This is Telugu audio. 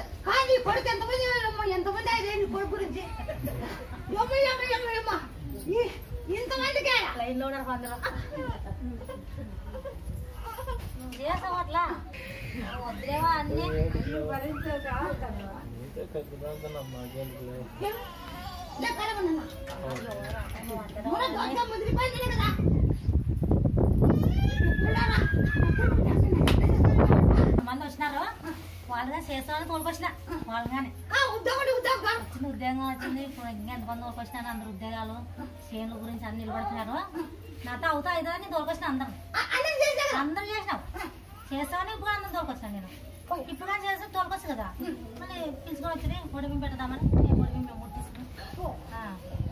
కానీ నీ కొడుకు ఎంతమంది అమ్మ, ఎంతమంది అయితే నీ కొడుకు గురించి యమ్మ, యమ్మ, యమ్మ, యమ్మ. ఈ- ఇంతమందికే లైన్ లో ఉన్నారు అందరూ నువ్వు చేసావు అట్లా వద్దేవా అన్ని లే, కలవనన్నా. మన దొంగ ముదిరిపోయింది కదా పిల్లరా. మంది వచ్చినారు వాళ్ళగా చేస్తామని తోలుకొచ్చిన వాళ్ళగానే ఆ, ఉద్యోగం ఉద్యోగం వచ్చిన ఉద్యోగం వచ్చింది ఇప్పుడు ఇంకా ఎంతమంది తోలుకొచ్చినారు అందరు ఉద్యోగాలు చేనుల గురించి అన్ని నిలబడుతున్నారు నాతో అవుతా అవుతుందని నేను తోలుకొచ్చిన అందరం అన్నం చేశారా అందరం చేసినావు చేస్తామని ఇప్పుడు అందరం తోలుకొచ్చాను నేను ఇప్పుడు కానీ చేస్తే తోలుకొచ్చు కదా మళ్ళీ పిలుచుకొని వచ్చి పొడి బియ్యం పెడదామని పొడి బియ్యం మూడు తీసుకుని ఆ.